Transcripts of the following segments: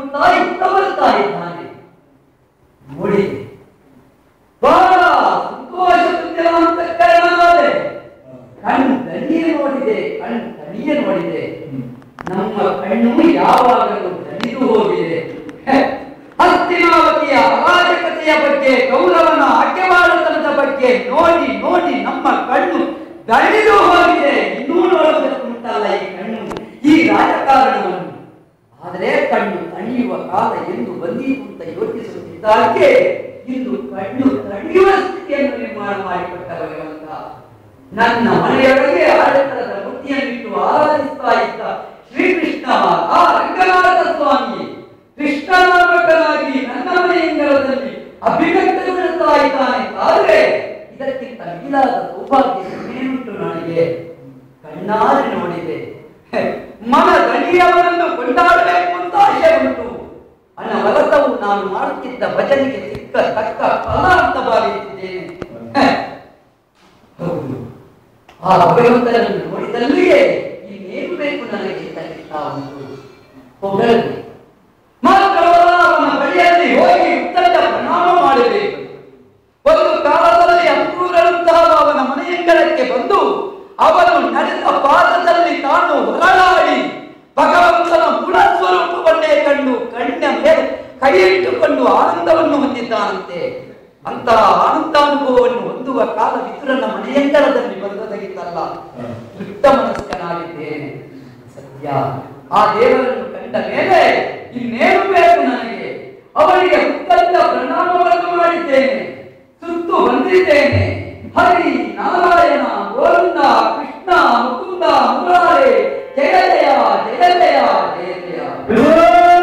ಭಗವಂತ ಇತ್ತ ಬರ್ತಾ ಇದ್ದಾನೆ ನೋಡಿದೆ ಬಹಳ ಸಂತೋಷ ಅಂತ ಕಾರಣವಾದೆ ಕಣ್ಣು ದಣಿಯೇ ನೋಡಿದೆ ಕಣ್ಣು ದಣಿಯೇ ನೋಡಿದೆ ನಮ್ಮ ಕಣ್ಣು ಯಾವಾಗಲೂ ದಣಿದು ಹೋಗಿದೆ ಹೆ, ಹಸ್ತಿನಾವತಿಯ ಅರಾಜಕತೆಯ ಬಗ್ಗೆ ಕೌರವನ ಅಡ್ಡವಾಳತನದ ಬಗ್ಗೆ ನೋಡಿ ನೋಡಿ ನಮ್ಮ ಕಣ್ಣು ದಣಿದು ಹೋಗಿದೆ ಇನ್ನೂ ನೋಡುವುದಕ್ಕೆ ಉಂಟಲ್ಲ ಈ ಕಣ್ಣು ಈ ರಾಜಕಾರಣವನ್ನು ಆದರೆ ಕಣ್ಣು ತಣಿಯುವ ಕಾಲ ಎಂದು ಬಂದೀತು ಅಂತ ಯೋಚಿಸುತ್ತಿದ್ದಾಗೆ ಇಂದು ಕಣ್ಣು ತಣಿಯುವ ಸ್ಥಿತಿಯನ್ನು ನಿರ್ಮಾಣ ಮಾಡಿಕೊಟ್ಟ ಭಗವಂತ ನನ್ನ ಮನೆಯೊಳಗೆ ಆಡಳಿತದ ಮೂರ್ತಿಯನ್ನಿಟ್ಟು ಆರಾಧಿಸ್ತಾ ಇದ್ದ ಶ್ರೀಕೃಷ್ಣ ಆ ರಂಗನಾಥ ಸ್ವಾಮಿ ಕೃಷ್ಣನಾಮಕನಾಗಿ ನನ್ನ ಮನೆಯಂಗಳದಲ್ಲಿ ಅಭಿವ್ಯಕ್ತಗೊಳ್ಳುತ್ತಾ ಇದ್ದಾನೆ ಆದ್ರೆ ಇದಕ್ಕಿಂತ ಮಿಗಿಲಾದ ಸೌಭಾಗ್ಯ ಏನುಂಟು ನನಗೆ ಕಣ್ಣಾರೆ ನೋಡಿದೆ ಹೆ, ಮನ ದಣಿಯವರನ್ನು ಕೊಂಡಾಡಬೇಕು ಅಂತ ಆಶೆ ಉಂಟು ಅನವರತವು ನಾನು ಮಾಡುತ್ತಿದ್ದ ಭಜನೆಗೆ ಸಿಕ್ಕ ತಕ್ಕ ಫಲ ಅಂತ ಭಾವಿಸಿದ್ದೇನೆ ಹೆ, ಹೌದು ಆ ಭಗವಂತನನ್ನು ನೋಡಿದಲ್ಲಿಯೇ ಇನ್ನೇನು ಬೇಕು ನನಗೆ ತಗ್ಗಿಸ್ತಾ ಉಂಟು ಹೊಗಳದೆ ಮಾತ್ರ ಅವನ ಬಳಿಯಲ್ಲಿ ಹೋಗಿ ಉತ್ತಂಡ ಪ್ರಣಾಮ ಮಾಡಬೇಕು ಒಂದು ಕಾಲದಲ್ಲಿ ಅಂಕೂರರಂತಹ ಅವನ ಮನೆಯಂಗಳಕ್ಕೆ ಬಂದು ಅವನು ನಡೆದ ಪಾದದಲ್ಲಿ ತಾನು ಹೊರಳಾಡಿ ಭಗವಂತನ ಗುಣ ಸ್ವರೂಪವನ್ನೇ ಕಂಡು ಕಣ್ಣ ಮೇಲೆ ಕೈ ಇಟ್ಟುಕೊಂಡು ಆನಂದವನ್ನು ಹೊಂದಿದ್ದಾನಂತೆ ಅಂತಹ ಆನಂದಾನುಭವವನ್ನು ಹೊಂದುವ ಕಾಲ ವಿದುರನ ಮನೆಯಂಗಳದಲ್ಲಿ ಬಂದದಗಿತ್ತಲ್ಲ ತೃಪ್ತ ಮನಸ್ಕನಾಗಿದ್ದೇನೆ ಸತ್ಯ ಆ ದೇವರನ್ನು ಕಂಡ ಮೇಲೆ ಇನ್ನೇನು ಬೇಕು ನನಗೆ ಅವರಿಗೆ ಉತ್ತಂತ ಪ್ರಣಾಮವನ್ನು ಮಾಡಿದ್ದೇನೆ ಸುತ್ತು ಬಂದಿದ್ದೇನೆ ಹರಿ ನಾರಾಯಣ ಗೋವಿಂದ ಕೃಷ್ಣ ಮುಕುಂದ ಮುರಾರೆ ಜಯ ಜಯ ಜಯ ಜಯ ಜಯ ಜಯ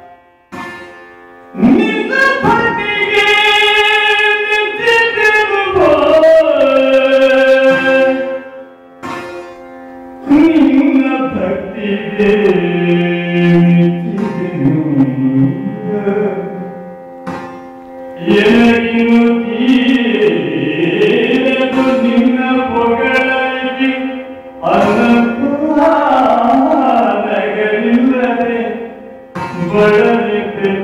ನಿನ್ನ ಭಕ್ತಿಗೆ ನಿಂತಿದ್ದೆನು ನಿನ್ನ ಭಕ್ತಿಗೆ ನಿಂತಿದ್ದೆನು ಎನಗಿನು ತೀರದು ನಿನ್ನ ಪೊಗಳರಿಗೆ ಅನ್ನಪೂರ್ಣಗಳಿಲ್ಲದೆ ಬಳಲಿದೆ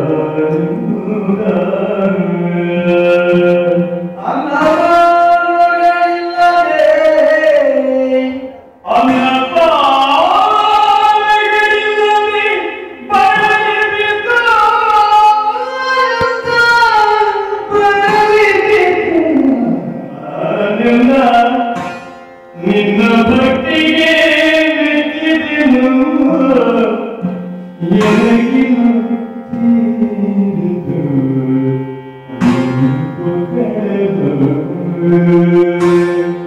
ಅನ್ನಪಾನಗಳಿಲ್ಲದೆ ನಿನ್ನ ಭಕ್ತಿಗೆ ಮೆಚ್ಚಿದೆನು ಎನಗಿನು ತೀರಿದು ನಿಂಪುಗಳು.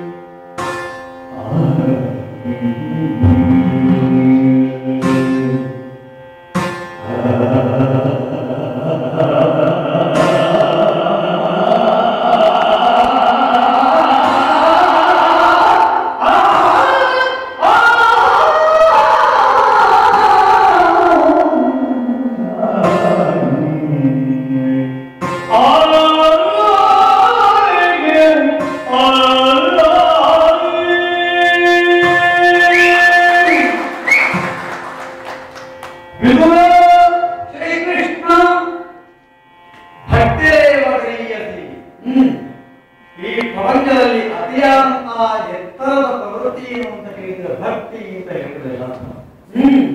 ಶ್ರೀಕೃಷ್ಣ ಭಕ್ತಿರೇವೀಯಸಿ ಹ್ಮ್ ಈ ಪ್ರಪಂಚದಲ್ಲಿ ಅತಿಯಾದಂತಹ ಎತ್ತರದ ಪ್ರವೃತ್ತಿ ಏನು ಅಂತ ಹೇಳಿದ್ರೆ ಭಕ್ತಿ ಅಂತ ಹೇಳಿದ್ರೆ ಹ್ಮ್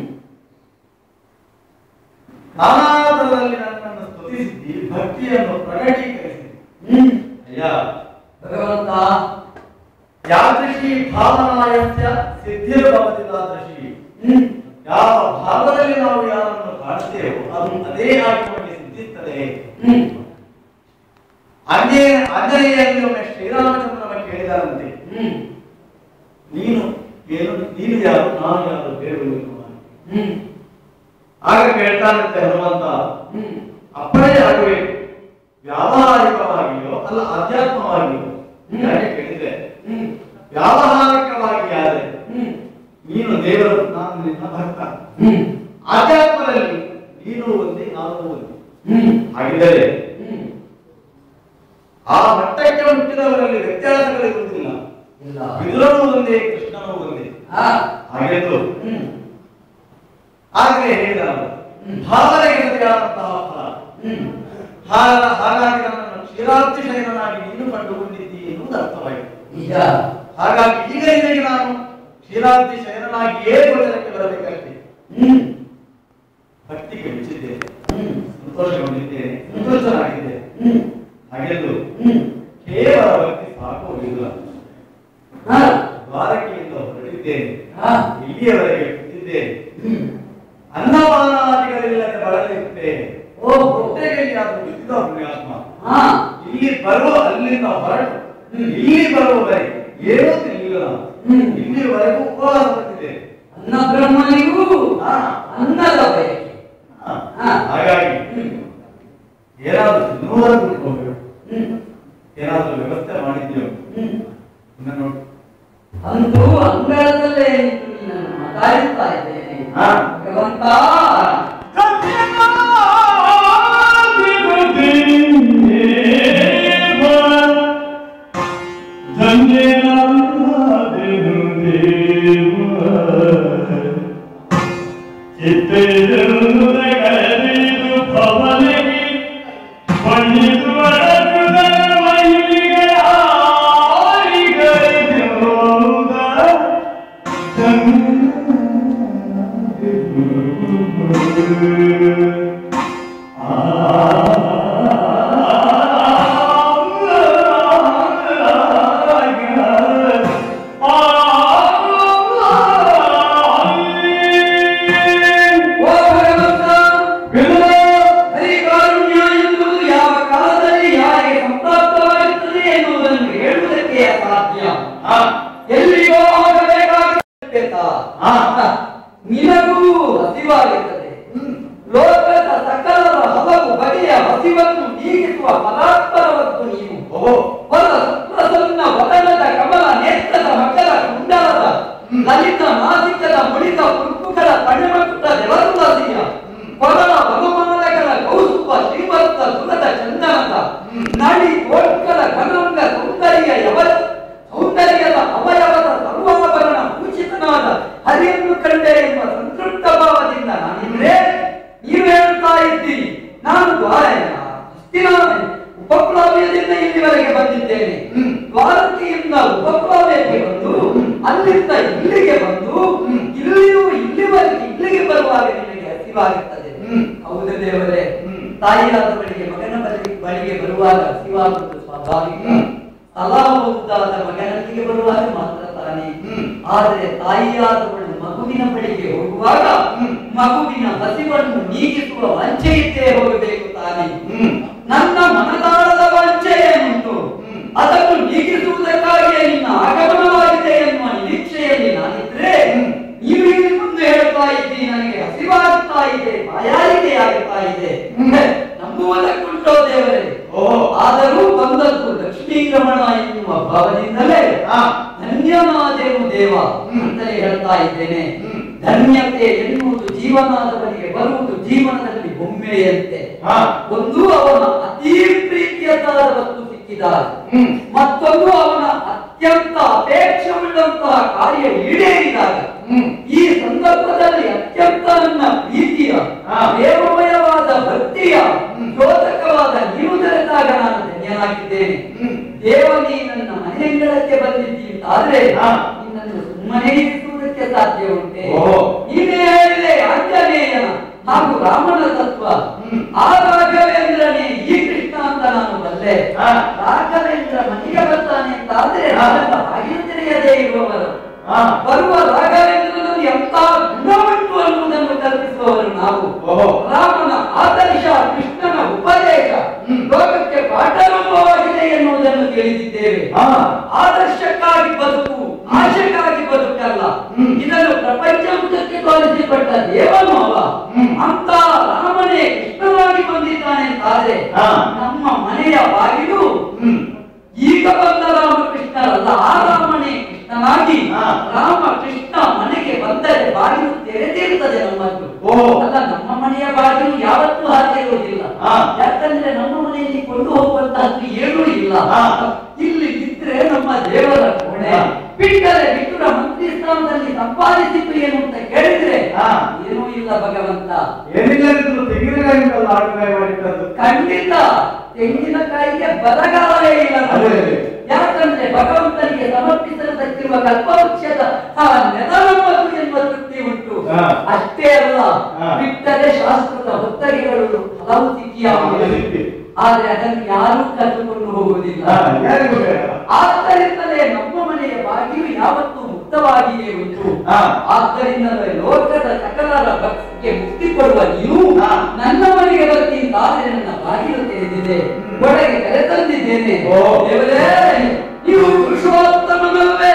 ನಾನಾದರಲ್ಲಿ ನನ್ನನ್ನು ಸ್ತುತಿಸಿ ಭಕ್ತಿಯನ್ನು ಪ್ರಕಟೀಕರಿಸಿ ಹ್ಮ್ ಅಯ್ಯ ಭಗವಂತ ಯಾದೃಶಿ ಭಾವನಾಯಸ್ಯ ಸಿದ್ಧಿರ್ಭವತಿ ತಾದೃಶಿ ಹ್ಮ್ ಯಾವ ಭಾವದಲ್ಲಿ ನಾವು ಯಾರನ್ನು ಕಾಣ್ತೇವೋ ಅದು ಅದೇ ಆಗಿ ನಮಗೆ ಸಿದ್ಧಿಸ್ತದೆ ಹ್ಮ್ ಆಂಜನೇಯ ಆಂಜನೇಯಲ್ಲಿ ಒಮ್ಮೆ ಶ್ರೀರಾಮಚಂದ್ರನ ಕೇಳಿದಾರಂತೆ ಹ್ಮ್ ನೀನು ಏನು ನೀನು ಯಾರು ನಾನು ಯಾರು ಬೇಡುವುದು ಹ್ಮ್ ಆಗ ಕೇಳ್ತಾನಂತೆ ಹನುಮಂತ ಹ್ಮ್ ಅಪ್ಪಣೆ ಆಗಬೇಕು ವ್ಯಾವಹಾರಿಕವಾಗಿಯೋ ಅಲ್ಲ ಆಧ್ಯಾತ್ಮವಾಗಿಯೋ ಹ್ಮ್. ಯಾಕೆ ಕೇಳಿದ್ರೆ ಹ್ಮ್ ವ್ಯಾವಹಾರಿಕವಾಗಿ ಯಾರೆ ಹ್ಮ್ ನೀನು ದೇವರು ನಾನು ನಿನ್ನ ಭಕ್ತ ಹ್ಮ್ ಆಧ್ಯಾತ್ಮದಲ್ಲಿ ನೀನು ಒಂದೇ ನಾನು ಒಂದೇ ಹ್ಮ್ ಹಾಗಿದ್ದರೆ ಹ್ಮ್ ಆ ಮಟ್ಟಕ್ಕೆ ಹುಟ್ಟಿದವರಲ್ಲಿ ವ್ಯತ್ಯಾಸಗಳಿರುವುದಿಲ್ಲ ಇಲ್ಲ ವಿದುರನು ಒಂದೇ ಕೃಷ್ಣನು ಒಂದೇ ಆ ಹಾಗೆಂದು ಹ್ಮ್ ಆಗಲೇ ಹೇಳಿದ ಹ್ಮ್. ಭಾವನೆಗೆ ಹ್ಮ್ ಹಾಗ- ಹಾಗಾಗಿ ನನ್ನನ್ನು ಕ್ಷೀರಾಬ್ಧಿ ಶಯನನಾಗಿ ನೀನು ಕಂಡುಕೊಂಡಿದ್ದೀ ಎನ್ನುವುದು ಅರ್ಥವಾಯಿತು ನಿಜ ಹಾಗಾಗಿ ಈಗ ಇಲ್ಲಿಗೆ ನಾನು ಕ್ಷೀರಾಬ್ಧಿ ಶಯನನಾಗಿಯೇ ಗೋಚರಕ್ಕೆ ಬರಬೇಕಷ್ಟೇ ಹ್ಮ್ ಭಕ್ತಿಗೆ ಮೆಚ್ಚಿದ್ದೇನೆ ಹ್ಮ್ ಸಂತೋಷಗೊಂಡಿದ್ದೇನೆ ಸಂತೋಷನಾಗಿದ್ದೇನೆ ಹ್ಮ್ ಹಾಗೆಂದು ಹ್ಮ್ ಕೇವಲ ಭಕ್ತಿ ಸಾಕುವುದಿಲ್ಲ ಹಾ ದ್ವಾರಕೆಯಿಂದ ಹೊರಟಿದ್ದೇನೆ ಹಾ ಇಲ್ಲಿಯವರೆಗೆ ಬಿಟ್ಟಿದ್ದೇನೆ ಹ್ಮ್ ಅನ್ನಪಾನಾದಿಗಳಿಲ್ಲದೆ ಬಳಲಿರುತ್ತೇನೆ ಓಹೋ ಹೊಟ್ಟೆಗೆ ಯಾರು ಬಿದ್ದ ಪುಣ್ಯಾತ್ಮ ಹಾ ಇಲ್ಲಿ ಬರುವ ಅಲ್ಲಿಂದ ಹೊರಟು ಹ್ಮ್. ಇಲ್ಲಿ ಬರುವವರೆಗೆ ಏನೂ ತಿನ್ನಲಿಲ್ಲ ನಾನು ಹ್ಮ್. ಇಲ್ಲಿವರೆಗೂ ಉಪವಾಸ ಬರ್ತಿದ್ದೇನೆ ಅನ್ನ ಬ್ರಹ್ಮನಿಗೂ ಹಾ. ಅನ್ನದ ಬಯಕೆ ಹಾ. ಹಾ. ಹಾಗಾಗಿ ಹ್ಮ್ ಏನಾದ್ರೂ ತಿನ್ನುವುದನ್ನು ಬಿಟ್ಕೊಳ್ಬೇಕು ಹ್ಮ್ ಏನಾದ್ರೂ ವ್ಯವಸ್ಥೆ ಮಾಡಿದ್ಯೋ ಹ್ಮ್ ಇನ್ನು ನೋಡು ಅಂತೂ ಅಂಗಳದಲ್ಲೇ ನಿಂತು ನಿನ್ನನ್ನು ಮಾತಾಡಿಸ್ತಾ ಇದ್ದೇನೆ ಹಾ. ಭಗವಂತ ಓ ಭಗವಂತ ಹರಿಕಾರುಣ್ಯ ಎನ್ನುವುದು ಯಾವ ಕಾಲದಲ್ಲಿ ಯಾರಿಗೆ ಸಂಪ್ರಾಪ್ತವಾಗುತ್ತದೆ ಎನ್ನುವುದನ್ನು ಹೇಳುವುದಕ್ಕೆ ಅಸಾಧ್ಯ ಹಾ. ಎಲ್ಲಿಗೋ ಹೋಗಬೇಕಾಗುತ್ತದೆ ಹಾ. ನಿನಗೂ ಹಸಿವಾಗುತ್ತದೆ ಲೋಕದ ಸಕಲರ ಹಲವು ಬಗೆಯ ಹಸಿವನ್ನು ನೀಗಿಸುವ ಪದಾರ್ಥರ ವಸ್ತು ನೀನು ಓಹೋ ಹೊರ ಸುಪ್ರಸನ್ನ ವದನದ ಕಮಲ ನೇತ್ರದ ಮಕ್ಕಳ ಕುಂಡಲದ ಲಲಿತ ನಾಸಿಕದ ಮುಳಿತ ಪುರುಕುಗಳ ಪಣಮಕುಟ ಜಲದುಲಸಿಯ ಕೊರಳ ವನಮಾಲಗಳ ಕೌಸುಪ ಶ್ರೀವತ್ಸ ಸುರದ ಚಂದನದ ನಡಿ ಕೋಟ್ಕಲ ಘನಾಂಗ ಸೌಂದರ್ಯ ಯವ ಸೌಂದರ್ಯದ ಅವಯವದ ಸರ್ವಾಭರಣ ಭೂಷಿತನಾದ ಹರಿಯನ್ನು ಕಂಡೆ ಎಂಬ ಸಂತೃಪ್ತ ಭಾವದಿಂದ ನಾನಿದ್ರೆ ನೀವು ಹೇಳ್ತಾ ಇದ್ದೀರಿ ನಾನು ದ್ವಾರಯನ ಹಸ್ತಿನಾದ ಉಪಪ್ಲಾವ್ಯದಿಂದ ಇಲ್ಲಿವರೆಗೆ ಬಂದಿದ್ದೇನೆ ದ್ವಾರಕೆಯಿಂದ ಉಪಪ್ಲಾವ್ಯಕ್ಕೆ ಬಂದು ಅಲ್ಲಿಂದ ಇಲ್ಲಿಗೆ ಬಂದು ಇಲ್ಲಿಯೂ ಇಲ್ಲಿವರೆಗೆ ಇಲ್ಲಿಗೆ ಬರುವಾಗ ನಿನಗೆ ಹಸಿವಾಗುತ್ತದೆ ಹ್ಮ್. ಹೌದು ದೇವರೇ ಹ್ಮ್. ತಾಯಿಯಾದ ಬಳಿಗೆ ಮಗನ ಬಳಿ ಬಳಿಗೆ ಬರುವಾಗ ಹಸಿವಾಗುವುದು ಸ್ವಾಭಾವಿಕ ಹ್ಮ್. ಅಲಾಹುದ್ದಾದ ಮಗನಲ್ಲಿಗೆ ಬರುವಾಗ ಮಾತ್ರ ತಾನೇ ಹ್ಮ್. ಆದರೆ ತಾಯಿಯಾದವಳು ಮಗುವಿನ ಬಳಿಗೆ ಹೋಗುವಾಗ ಹ್ಮ್. ಮಗುವಿನ ಹಸಿವನ್ನು ನೀಗಿಸುವ ವಂಚೆಯಿದ್ದೇ ಹೋಗಬೇಕು ತಾನೇ ಹ್ಮ್. ನನ್ನ ಮನದಾಳದ ವಂಚೆ ಏನುಂಟು ಹ್ಮ್. ಅದನ್ನು ನೀಗಿಸುವುದಕ್ಕಾಗಿಯೇ ನಿನ್ನ ಆಗಮನವಾಗಿದೆ ಎನ್ನುವ ನಿರೀಕ್ಷೆಯಲ್ಲಿ ನಾನಿದ್ರೆ ಹ್ಮ್. ನೀವು ಇಲ್ಲಿ ಮುಂದೆ ಹೇಳ್ತಾ ಇದ್ದೀ ನನಗೆ ಹಸಿವಾಗುತ್ತಾ ಇದೆ ಬಾಯಾರಿಕೆ ಆಗುತ್ತಾ ಇದೆ ಹ್ಮ್. ನಂಬುವುದಕ್ಕುಂಟೋ ದೇವರೇ ಓಹೋ ಆದರೂ ಬಂದದ್ದು ಲಕ್ಷ್ಮೀ ರಮಣ ಎನ್ನುವ ಭಾವದಿಂದಲೇ ಹಾ. ಧನ್ಯನಾದೆವು ದೇವ ಹ್ಮ್. ಅಂತಲೇ ಹೇಳ್ತಾ ಇದ್ದೇನೆ ಹ್ಮ್. ಧನ್ಯತೆ ಎನ್ನುವುದು ಜೀವನಾದವನಿಗೆ ಬರುವುದು ಜೀವನದಲ್ಲಿ ಬೊಮ್ಮೆಯಂತೆ ಹಾ. ಒಂದು ಅವನ ಅತೀ ಪ್ರೀತಿಯದಾದ ವಸ್ತು ಸಿಕ್ಕಿದಾಗ ಹ್ಮ್. ಮತ್ತೊಂದು ಅವನ ಅತ್ಯಂತ ಅಪೇಕ್ಷವುಳ್ಳಂತಹ ಕಾರ್ಯ ಈಡೇರಿದಾಗ ಹ್ಮ್. ಈ ಸಂದರ್ಭದಲ್ಲಿ ಅತ್ಯಂತ ನನ್ನ ಪ್ರೀತಿಯ ಹಾ. ಪ್ರೇಮಮಯವಾದ ಭಕ್ತಿಯ ಹ್ಮ್. ದ್ಯೋತಕವಾದ ನೀವು ದೊರೆತಾಗ ನಾನು ಧನ್ಯನಾಗಿದ್ದೇನೆ ಹ್ಮ್. ದೇವನಿ ನನ್ನ ಮನೆಯಂಗಳಕ್ಕೆ ಬಂದಿದ್ದೀ ಆದ್ರೆ ಹಾ. ನಿನ್ನನ್ನು ಸುಮ್ಮನೆ ಇರಿಸುವುದಕ್ಕೆ ಸಾಧ್ಯ ಉಂಟೆ ಓಹೋ. ನೀನೇ ಹೇಳಿದೆ ಆಂಜನೇಯನ ಹಾಗೂ ರಾಮನ ತತ್ವ ಹ್ಮ್. ಆ ರಾಘವೇಂದ್ರನೇ ಈ ಕೃಷ್ಣ ಅಂತ ನಾನು ಬಲ್ಲೆ ಹಾ. ರಾಘವೇಂದ್ರ ಮನೆಗೆ ಬರ್ತಾನೆ ಅಂತ ಆದ್ರೆ ಹಾ. ನನ್ನ ಬಾಗಿಲು ತೆರೆಯದೇ ಇರುವವರು ಹಾ. ಬರುವ ರಾಘವೇಂದ್ರನಲ್ಲಿ ಎಂತ ಗುಣವುಂಟು ಅನ್ನುವುದನ್ನು ಕಲ್ಪಿಸುವವರು ನಾವು ಓಹೋ. ರಾಮನ ಆದರ್ಶ ಕೃಷ್ಣನ ಉಪದೇಶ ಹ್ಮ್. ಲೋಕಕ್ಕೆ ಪಾಠರೂಪವಾಗಿದೆ ಎನ್ನುವುದನ್ನು ತಿಳಿದಿದ್ದೇವೆ ಹಾ. ಆದರ್ಶಕ್ಕಾಗಿ ಬದುಕು ಆಶೆಗಾಗಿ ಬದುಕಲ್ಲ ಹ್ಮ್. ಇದನ್ನು ಪ್ರಪಂಚಕ್ಕೆ ತೋರಿಸಿಕೊಟ್ಟ ದೇವನು ಅವ ಹ್ಮ್. ಅಂತ ರಾಮನೇ ಕೃಷ್ಣನಾಗಿ ಬಂದಿದ್ದಾನೆ ಅಂತಾದ್ರೆ ಹಾ. ನಮ್ಮ ಮನೆಯ ಬಾಗಿಲು ಹ್ಮ್. ಈಗ ಬಂದ ರಾಮಕೃಷ್ಣರಲ್ಲ ಆ ರಾಮನೇ ಕೃಷ್ಣನಾಗಿ ಹಾ. ರಾಮ ಕೃಷ್ಣ ಮನೆಗೆ ಬಂದರೆ ಬಾಗಿಲು ತೆರೆದಿರುತ್ತದೆ ನಮ್ಮದು ಓಹೋ. ಅಲ್ಲ ನಮ್ಮ ಮನೆಯ ಬಾಗಿಲು ಯಾವತ್ತೂ ಹಾಗೆ ಇರುವುದಿಲ್ಲ ಹಾ. ಯಾಕಂದ್ರೆ ನಮ್ಮ ಮನೆಯಲ್ಲಿ ಕೊಂಡು ಹೋಗುವಂತಹದ್ದು ಏನೂ ಇಲ್ಲ ಹಾ. ಇಲ್ಲಿ ಇದ್ರೆ ನಮ್ಮ ದೇವರ ಕೋಣೆ ಹಾ. ಬಿಟ್ಟರೆ ಬಿಟ್ಟುರ ಮಂತ್ರಿ ಸ್ಥಾನ ಜನ್ಮದಲ್ಲಿ ಸಂಪಾದಿಸಿತು ಏನು ಅಂತ ಕೇಳಿದ್ರೆ ಹಾ. ಏನೂ ಇಲ್ಲ ಭಗವಂತ ಏನಿಲ್ಲದಿದ್ರು ತೆಂಗಿನಕಾಯಿಯಿಂದಲ್ಲ ಆಡುಗಾಯ ಮಾಡಿಟ್ಟದ್ದು ಖಂಡಿತ ತೆಂಗಿನಕಾಯಿಗೆ ಬರಗಾಲವೇ ಇಲ್ಲ ಅದೇ, ಅದೇ. ಯಾಕಂದ್ರೆ ಭಗವಂತನಿಗೆ ಸಮರ್ಪಿಸಲ್ಪಟ್ಟಿರುವ ಕಲ್ಪವೃಕ್ಷದ ಆ ನೆಲವನ್ನು ಎನ್ನುವ ತೃಪ್ತಿ ಉಂಟು ಹಾ. ಅಷ್ಟೇ ಅಲ್ಲ ಹಾ. ಬಿಟ್ಟರೆ ಶಾಸ್ತ್ರದ ಹೊತ್ತರಿಗಳು ಹಲವು ಸಿಕ್ಕಿಯಾಗಿವೆ ಹಾ, ಸಿಕ್ಕಿ. ಆದ್ರೆ ಅದನ್ನು ಯಾರೂ ಕರೆದುಕೊಂಡು ಹೋಗುವುದಿಲ್ಲ ಹಾ, ಯಾರಿಗೂ ಬೇಡ ಆದ್ದರಿಂದಲೇ ನಮ್ಮ ಮನೆಯ ಬಾಗಿಲು ಯಾವತ್ತೂ ಮುಕ್ತವಾಗಿಯೇ ಉಂಟು ಹಾ. ಆದ್ದರಿಂದಲೇ ಲೋಕದ ಸಕಲರ ಭಕ್ತಿಗೆ ಮುಕ್ತಿ ಕೊಡುವ ನೀವು ಹಾ. ನನ್ನ ಮನೆಗೆ ಬರ್ತೀನಿ ಆದ್ರೆ ನನ್ನ ಬಾಗಿಲು ತೆರೆದಿದೆ ಹ್ಮ್. ಒಳಗೆ ಕರೆ ತಂದಿದ್ದೇನೆ ಓ. ದೇವರೇ ನೀವು ಪುರುಷೋತ್ತಮನಲ್ಲೇ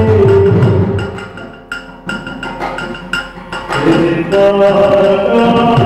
Oh,